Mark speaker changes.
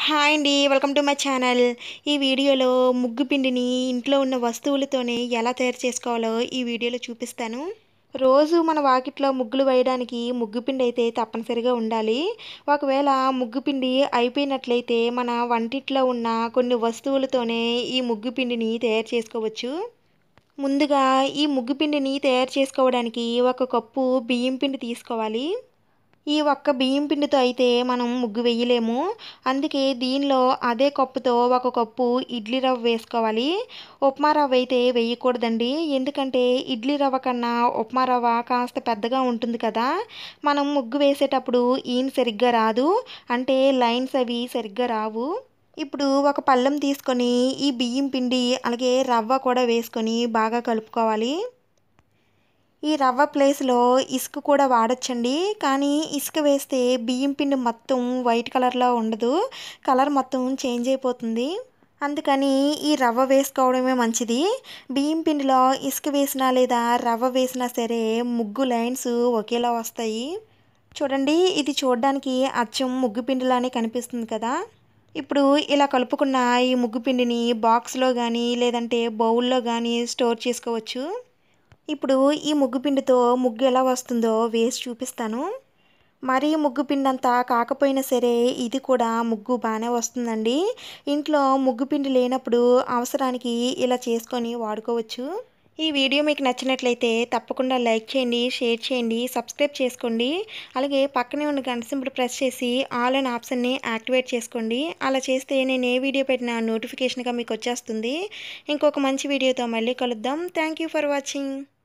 Speaker 1: hi అండి welcome to my channel ఈ వీడియోలో ముగ్గు పిండిని ఇంట్లో ఉన్న వస్తువులతోనే ఎలా తయారు చేసుకోవాలో ఈ వీడియోలో చూపిస్తాను రోజు మన వాకిట్లో ముగ్గులు వేయడానికి ముగ్గు పిండి అయితే తప్పనిసరిగా ఉండాలి ఒకవేళ ముగ్గు పిండి అయిపోయినట్లయితే మన వంటింట్లో ఉన్న కొన్ని వస్తువులతోనే ఈ ముగ్గు పిండిని తయారు చేసుకోవచ్చు ముందుగా ఈ ముగ్గు పిండిని తయారు చేసుకోవడానికి ఒక కప్పు బియ్యం పిండి తీసుకోవాలి ఈ ఒక్క బియ్యం పిండితో అయితే మనం ముగ్గు వేయలేము అందుకే దీనిలో అదే కప్పుతో ఒక కప్పు ఇడ్లీ రవ్వ వేసుకోవాలి ఉప్మా రవ్వ అయితే వేయకూడదండి ఎందుకంటే ఇడ్లీ రవ్వ కన్నా ఉప్మా రవ్వ కాస్త పెద్దగా ఉంటుంది కదా మనం ముగ్గు వేసేటప్పుడు ఈయన సరిగ్గా రాదు అంటే లైన్స్ అవి సరిగ్గా రావు ఇప్పుడు ఒక పళ్ళెం తీసుకొని ఈ బియ్యం పిండి అలాగే రవ్వ కూడా వేసుకొని బాగా కలుపుకోవాలి ఈ రవ్వ ప్లేస్లో ఇసుక కూడా వాడచ్చండి కానీ ఇసుక వేస్తే బియ్యం పిండి మొత్తం వైట్ కలర్లో ఉండదు కలర్ మొత్తం చేంజ్ అయిపోతుంది అందుకని ఈ రవ్వ వేసుకోవడమే మంచిది బియ్యం పిండిలో ఇసుక వేసినా లేదా రవ్వ వేసినా సరే ముగ్గు లైన్స్ ఒకేలా వస్తాయి చూడండి ఇది చూడడానికి అచ్చం ముగ్గు పిండిలానే కనిపిస్తుంది కదా ఇప్పుడు ఇలా కలుపుకున్న ఈ ముగ్గు పిండిని బాక్స్లో కానీ లేదంటే బౌల్లో కానీ స్టోర్ చేసుకోవచ్చు ఇప్పుడు ఈ ముగ్గు పిండితో ముగ్గు ఎలా వస్తుందో వేసి చూపిస్తాను మరీ ముగ్గు పిండి అంతా కాకపోయినా సరే ఇది కూడా ముగ్గు బాగానే వస్తుందండి ఇంట్లో ముగ్గు పిండి లేనప్పుడు అవసరానికి ఇలా చేసుకొని వాడుకోవచ్చు ఈ వీడియో మీకు నచ్చినట్లయితే తప్పకుండా లైక్ చేయండి షేర్ చేయండి సబ్స్క్రైబ్ చేసుకోండి అలాగే పక్కనే ఉన్న గంట సింబల్ ప్రెస్ చేసి ఆల్ అనే ఆప్షన్ని యాక్టివేట్ చేసుకోండి అలా చేస్తే నేను ఏ వీడియో పెట్టినా నోటిఫికేషన్గా మీకు వచ్చేస్తుంది ఇంకొక మంచి వీడియోతో మళ్ళీ కలుద్దాం థ్యాంక్ యూ ఫర్ వాచింగ్